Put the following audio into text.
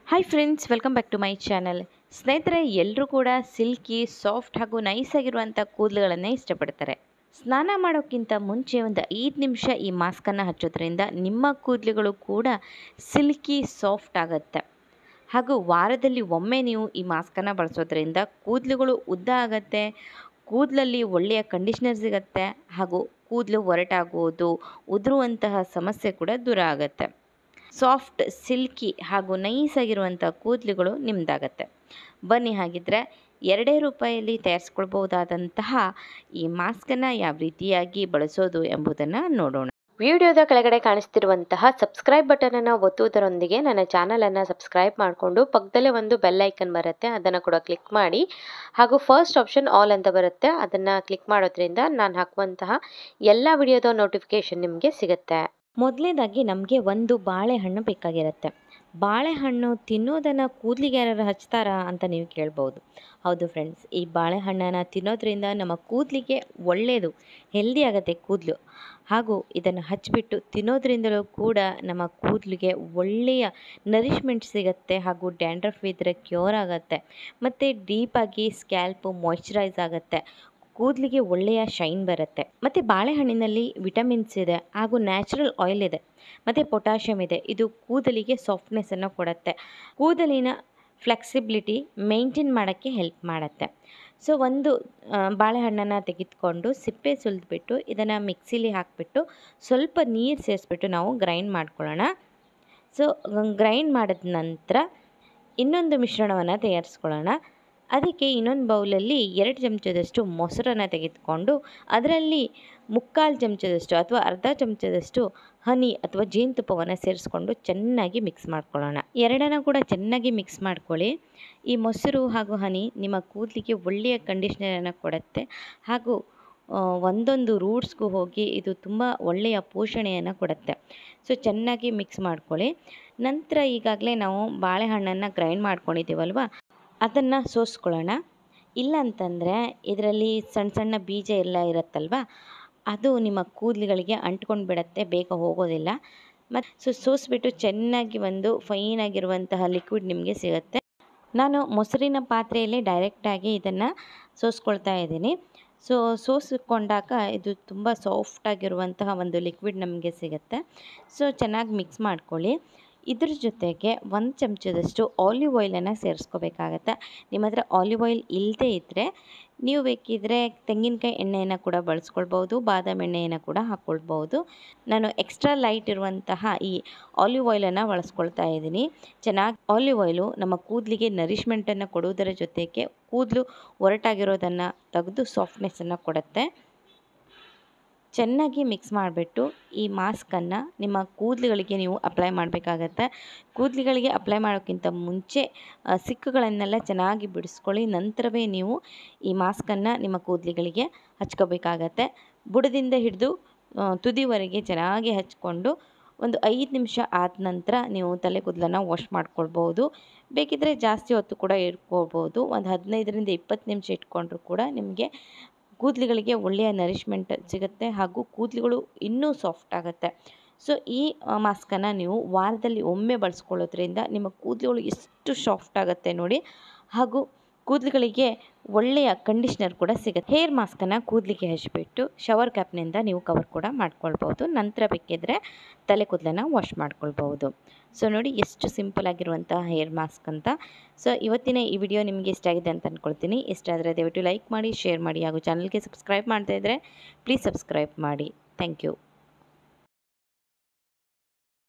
hi friends welcome back to my channel ಸ್ನೇಹಿತರೆ ಎಲ್ಲರೂ ಕೂಡ ಸಿಲ್ಕಿ ಸಾಫ್ಟ್ ಹಾಗೂ ನೈಸ್ ಆಗಿರುವಂಥ ಕೂದಲುಗಳನ್ನೇ ಇಷ್ಟಪಡ್ತಾರೆ ಸ್ನಾನ ಮಾಡೋಕ್ಕಿಂತ ಮುಂಚೆ ಒಂದು ಐದು ನಿಮಿಷ ಈ ಮಾಸ್ಕನ್ನು ಹಚ್ಚೋದ್ರಿಂದ ನಿಮ್ಮ ಕೂದಲುಗಳು ಕೂಡ ಸಿಲ್ಕಿ ಸಾಫ್ಟ್ ಆಗುತ್ತೆ ಹಾಗೂ ವಾರದಲ್ಲಿ ಒಮ್ಮೆ ನೀವು ಈ ಮಾಸ್ಕನ್ನು ಬಳಸೋದ್ರಿಂದ ಕೂದಲುಗಳು ಉದ್ದ ಆಗುತ್ತೆ ಕೂದಲಲ್ಲಿ ಒಳ್ಳೆಯ ಕಂಡೀಷ್ನರ್ ಸಿಗುತ್ತೆ ಹಾಗೂ ಕೂದಲು ಒರಟಾಗುವುದು ಉದುರುವಂತಹ ಸಮಸ್ಯೆ ಕೂಡ ದೂರ ಆಗುತ್ತೆ ಸಾಫ್ಟ್ ಸಿಲ್ಕಿ ಹಾಗೂ ನೈಸ್ ಆಗಿರುವಂಥ ಕೂದಲುಗಳು ನಿಮ್ಮದಾಗತ್ತೆ ಬನ್ನಿ ಹಾಗಿದ್ರೆ ಎರಡೇ ರೂಪಾಯಲ್ಲಿ ತಯಾರಿಸ್ಕೊಳ್ಬಹುದಾದಂತಹ ಈ ಮಾಸ್ಕನ್ನು ಯಾವ ರೀತಿಯಾಗಿ ಬಳಸೋದು ಎಂಬುದನ್ನು ನೋಡೋಣ ವಿಡಿಯೋದ ಕೆಳಗಡೆ ಕಾಣಿಸ್ತಿರುವಂತಹ ಸಬ್ಸ್ಕ್ರೈಬ್ ಬಟನನ್ನು ಒತ್ತುವುದರೊಂದಿಗೆ ನನ್ನ ಚಾನಲನ್ನು ಸಬ್ಸ್ಕ್ರೈಬ್ ಮಾಡಿಕೊಂಡು ಪಕ್ಕದಲ್ಲೇ ಒಂದು ಬೆಲ್ ಐಕನ್ ಬರುತ್ತೆ ಅದನ್ನು ಕೂಡ ಕ್ಲಿಕ್ ಮಾಡಿ ಹಾಗೂ ಫಸ್ಟ್ ಆಪ್ಷನ್ ಆಲ್ ಅಂತ ಬರುತ್ತೆ ಅದನ್ನು ಕ್ಲಿಕ್ ಮಾಡೋದ್ರಿಂದ ನಾನು ಹಾಕುವಂತಹ ಎಲ್ಲ ವಿಡಿಯೋದ ನೋಟಿಫಿಕೇಷನ್ ನಿಮಗೆ ಸಿಗುತ್ತೆ ಮೊದಲನೇದಾಗಿ ನಮಗೆ ಒಂದು ಬಾಳೆಹಣ್ಣು ಬೇಕಾಗಿರುತ್ತೆ ಬಾಳೆಹಣ್ಣು ತಿನ್ನೋದನ್ನು ಕೂದಲಿಗೆ ಯಾರು ಹಚ್ತಾರಾ ಅಂತ ನೀವು ಕೇಳ್ಬೋದು ಹೌದು ಫ್ರೆಂಡ್ಸ್ ಈ ಬಾಳೆಹಣ್ಣನ್ನು ತಿನ್ನೋದ್ರಿಂದ ನಮ್ಮ ಕೂದಲಿಗೆ ಒಳ್ಳೆಯದು ಹೆಲ್ದಿ ಆಗುತ್ತೆ ಕೂದಲು ಹಾಗೂ ಇದನ್ನು ಹಚ್ಚಿಬಿಟ್ಟು ತಿನ್ನೋದ್ರಿಂದಲೂ ಕೂಡ ನಮ್ಮ ಕೂದಲಿಗೆ ಒಳ್ಳೆಯ ನರಿಷ್ಮೆಂಟ್ ಸಿಗುತ್ತೆ ಹಾಗೂ ಡ್ಯಾಂಡ್ರಫ್ ಇದ್ದರೆ ಕ್ಯೂರ್ ಆಗುತ್ತೆ ಮತ್ತು ಡೀಪಾಗಿ ಸ್ಕ್ಯಾಲ್ಪು ಮಾಯ್ಚರೈಸ್ ಆಗುತ್ತೆ ಕೂದಲಿಗೆ ಒಳ್ಳೆಯ ಶೈನ್ ಬರುತ್ತೆ ಮತ್ತು ಬಾಳೆಹಣ್ಣಿನಲ್ಲಿ ವಿಟಮಿನ್ಸ್ ಇದೆ ಹಾಗೂ ನ್ಯಾಚುರಲ್ ಆಯಿಲ್ ಇದೆ ಮತ್ತು ಪೊಟ್ಯಾಷಿಯಮ್ ಇದೆ ಇದು ಕೂದಲಿಗೆ ಸಾಫ್ಟ್ನೆಸ್ಸನ್ನು ಕೊಡುತ್ತೆ ಕೂದಲಿನ ಫ್ಲೆಕ್ಸಿಬಿಲಿಟಿ ಮೇಂಟೈನ್ ಮಾಡೋಕ್ಕೆ ಹೆಲ್ಪ್ ಮಾಡುತ್ತೆ ಸೊ ಒಂದು ಬಾಳೆಹಣ್ಣನ್ನು ತೆಗೆದುಕೊಂಡು ಸಿಪ್ಪೆ ಸುಲಿದ್ಬಿಟ್ಟು ಇದನ್ನು ಮಿಕ್ಸಿಲಿ ಹಾಕಿಬಿಟ್ಟು ಸ್ವಲ್ಪ ನೀರು ಸೇರಿಸ್ಬಿಟ್ಟು ನಾವು ಗ್ರೈಂಡ್ ಮಾಡ್ಕೊಳ್ಳೋಣ ಸೊ ಗ್ರೈಂಡ್ ಮಾಡಿದ ನಂತರ ಇನ್ನೊಂದು ಮಿಶ್ರಣವನ್ನು ತಯಾರಿಸ್ಕೊಳ್ಳೋಣ ಅದಕ್ಕೆ ಇನ್ನೊಂದು ಬೌಲಲ್ಲಿ ಎರಡು ಚಮಚದಷ್ಟು ಮೊಸರನ್ನು ತೆಗೆದುಕೊಂಡು ಅದರಲ್ಲಿ ಮುಕ್ಕಾಲು ಚಮಚದಷ್ಟು ಅಥವಾ ಅರ್ಧ ಚಮಚದಷ್ಟು ಹನಿ ಅಥವಾ ಜೇನುತುಪ್ಪವನ್ನು ಸೇರಿಸ್ಕೊಂಡು ಚೆನ್ನಾಗಿ ಮಿಕ್ಸ್ ಮಾಡ್ಕೊಳ್ಳೋಣ ಎರಡನ್ನ ಕೂಡ ಚೆನ್ನಾಗಿ ಮಿಕ್ಸ್ ಮಾಡ್ಕೊಳ್ಳಿ ಈ ಮೊಸರು ಹಾಗೂ ಹನಿ ನಿಮ್ಮ ಕೂದಲಿಗೆ ಒಳ್ಳೆಯ ಕಂಡೀಷ್ನರನ್ನು ಕೊಡುತ್ತೆ ಹಾಗೂ ಒಂದೊಂದು ರೂಟ್ಸ್ಗೂ ಹೋಗಿ ಇದು ತುಂಬ ಒಳ್ಳೆಯ ಪೋಷಣೆಯನ್ನು ಕೊಡುತ್ತೆ ಸೊ ಚೆನ್ನಾಗಿ ಮಿಕ್ಸ್ ಮಾಡ್ಕೊಳ್ಳಿ ನಂತರ ಈಗಾಗಲೇ ನಾವು ಬಾಳೆಹಣ್ಣನ್ನು ಗ್ರೈಂಡ್ ಮಾಡ್ಕೊಂಡಿದ್ದೀವಲ್ವ ಅದನ್ನು ಸೋಸ್ಕೊಳ್ಳೋಣ ಇಲ್ಲ ಅಂತಂದರೆ ಇದರಲ್ಲಿ ಸಣ್ಣ ಸಣ್ಣ ಬೀಜ ಎಲ್ಲ ಇರುತ್ತಲ್ವ ಅದು ನಿಮ್ಮ ಕೂದಲುಗಳಿಗೆ ಅಂಟ್ಕೊಂಡು ಬಿಡುತ್ತೆ ಬೇಗ ಹೋಗೋದಿಲ್ಲ ಮತ್ತು ಸೊ ಸೋಸಿಬಿಟ್ಟು ಚೆನ್ನಾಗಿ ಒಂದು ಫೈನಾಗಿರುವಂತಹ ಲಿಕ್ವಿಡ್ ನಿಮಗೆ ಸಿಗುತ್ತೆ ನಾನು ಮೊಸರಿನ ಪಾತ್ರೆಯಲ್ಲೇ ಡೈರೆಕ್ಟಾಗಿ ಇದನ್ನು ಸೋಸ್ಕೊಳ್ತಾ ಇದ್ದೀನಿ ಸೊ ಸೋಸಿಕೊಂಡಾಗ ಇದು ತುಂಬ ಸಾಫ್ಟಾಗಿರುವಂತಹ ಒಂದು ಲಿಕ್ವಿಡ್ ನಮಗೆ ಸಿಗುತ್ತೆ ಸೊ ಚೆನ್ನಾಗಿ ಮಿಕ್ಸ್ ಮಾಡ್ಕೊಳ್ಳಿ ಇದ್ರ ಜೊತೆಗೆ ಒಂದು ಚಮಚದಷ್ಟು ಆಲಿವ್ ಆಯಿಲನ್ನು ಸೇರಿಸ್ಕೋಬೇಕಾಗತ್ತೆ ನಿಮ್ಮ ಹತ್ರ ಆಲಿವ್ ಆಯಿಲ್ ಇಲ್ಲದೇ ಇದ್ದರೆ ನೀವು ಬೇಕಿದ್ದರೆ ತೆಂಗಿನಕಾಯಿ ಎಣ್ಣೆಯನ್ನು ಕೂಡ ಬಳಸ್ಕೊಳ್ಬೋದು ಬಾದಾಮಿ ಎಣ್ಣೆಯನ್ನು ಕೂಡ ಹಾಕ್ಕೊಳ್ಬೋದು ನಾನು ಎಕ್ಸ್ಟ್ರಾ ಲೈಟ್ ಇರುವಂತಹ ಈ ಆಲಿವ್ ಆಯಿಲನ್ನು ಬಳಸ್ಕೊಳ್ತಾ ಇದ್ದೀನಿ ಚೆನ್ನಾಗಿ ಆಲಿವ್ ಆಯಿಲು ನಮ್ಮ ಕೂದಲಿಗೆ ನರಿಷ್ಮೆಂಟನ್ನು ಕೊಡುವುದರ ಜೊತೆಗೆ ಕೂದಲು ಒರಟಾಗಿರೋದನ್ನು ತೆಗೆದು ಸಾಫ್ಟ್ನೆಸ್ಸನ್ನು ಕೊಡುತ್ತೆ ಚೆನ್ನಾಗಿ ಮಿಕ್ಸ್ ಮಾಡಿಬಿಟ್ಟು ಈ ಮಾಸ್ಕನ್ನು ನಿಮ್ಮ ಕೂದಲುಗಳಿಗೆ ನೀವು ಅಪ್ಲೈ ಮಾಡಬೇಕಾಗತ್ತೆ ಕೂದಲುಗಳಿಗೆ ಅಪ್ಲೈ ಮಾಡೋಕ್ಕಿಂತ ಮುಂಚೆ ಸಿಕ್ಕುಗಳನ್ನೆಲ್ಲ ಚೆನ್ನಾಗಿ ಬಿಡಿಸ್ಕೊಳ್ಳಿ ನಂತರವೇ ನೀವು ಈ ಮಾಸ್ಕನ್ನು ನಿಮ್ಮ ಕೂದಲುಗಳಿಗೆ ಹಚ್ಕೋಬೇಕಾಗತ್ತೆ ಬುಡದಿಂದ ಹಿಡಿದು ತುದಿವರೆಗೆ ಚೆನ್ನಾಗಿ ಹಚ್ಕೊಂಡು ಒಂದು ಐದು ನಿಮಿಷ ಆದ ನಂತರ ನೀವು ತಲೆ ಕೂದಲನ್ನು ವಾಶ್ ಮಾಡ್ಕೊಳ್ಬೋದು ಬೇಕಿದ್ದರೆ ಜಾಸ್ತಿ ಹೊತ್ತು ಕೂಡ ಇಟ್ಕೊಳ್ಬೋದು ಒಂದು ಹದಿನೈದರಿಂದ ಇಪ್ಪತ್ತು ನಿಮಿಷ ಇಟ್ಕೊಂಡ್ರೂ ಕೂಡ ನಿಮಗೆ ಕೂದಲುಗಳಿಗೆ ಒಳ್ಳೆಯ ನರಿಷ್ಮೆಂಟ್ ಸಿಗುತ್ತೆ ಹಾಗೂ ಕೂದಲುಗಳು ಇನ್ನೂ ಸಾಫ್ಟ್ ಆಗುತ್ತೆ ಸೊ ಈ ಮಾಸ್ಕನ್ನು ನೀವು ವಾರದಲ್ಲಿ ಒಮ್ಮೆ ಬಳಸ್ಕೊಳ್ಳೋದ್ರಿಂದ ನಿಮ್ಮ ಕೂದಲುಗಳು ಎಷ್ಟು ಸಾಫ್ಟ್ ಆಗುತ್ತೆ ನೋಡಿ ಹಾಗೂ ಕೂದಲುಗಳಿಗೆ ಒಳ್ಳೆಯ ಕಂಡೀಷ್ನರ್ ಕೂಡ ಸಿಗುತ್ತೆ ಹೇರ್ ಮಾಸ್ಕನ್ನು ಕೂದಲಿಗೆ ಹಚ್ಚಿಬಿಟ್ಟು ಶವರ್ ಕ್ಯಾಪ್ನಿಂದ ನೀವು ಕವರ್ ಕೂಡ ಮಾಡ್ಕೊಳ್ಬೋದು ನಂತರ ಬೇಕಿದ್ದರೆ ತಲೆ ಕೂದಲನ್ನು ವಾಶ್ ಮಾಡ್ಕೊಳ್ಬೋದು ಸೊ ನೋಡಿ ಎಷ್ಟು ಸಿಂಪಲ್ ಆಗಿರುವಂತಹ ಹೇರ್ ಮಾಸ್ಕ್ ಅಂತ ಸೊ ಇವತ್ತಿನ ಈ ವಿಡಿಯೋ ನಿಮಗೆ ಇಷ್ಟ ಆಗಿದೆ ಅಂತ ಅಂದ್ಕೊಳ್ತೀನಿ ಇಷ್ಟ ಆದರೆ ದಯವಿಟ್ಟು ಲೈಕ್ ಮಾಡಿ ಶೇರ್ ಮಾಡಿ ಹಾಗೂ ಚಾನಲ್ಗೆ ಸಬ್ಸ್ಕ್ರೈಬ್ ಮಾಡ್ತಾ ಇದ್ದರೆ ಪ್ಲೀಸ್ ಸಬ್ಸ್ಕ್ರೈಬ್ ಮಾಡಿ ಥ್ಯಾಂಕ್ ಯು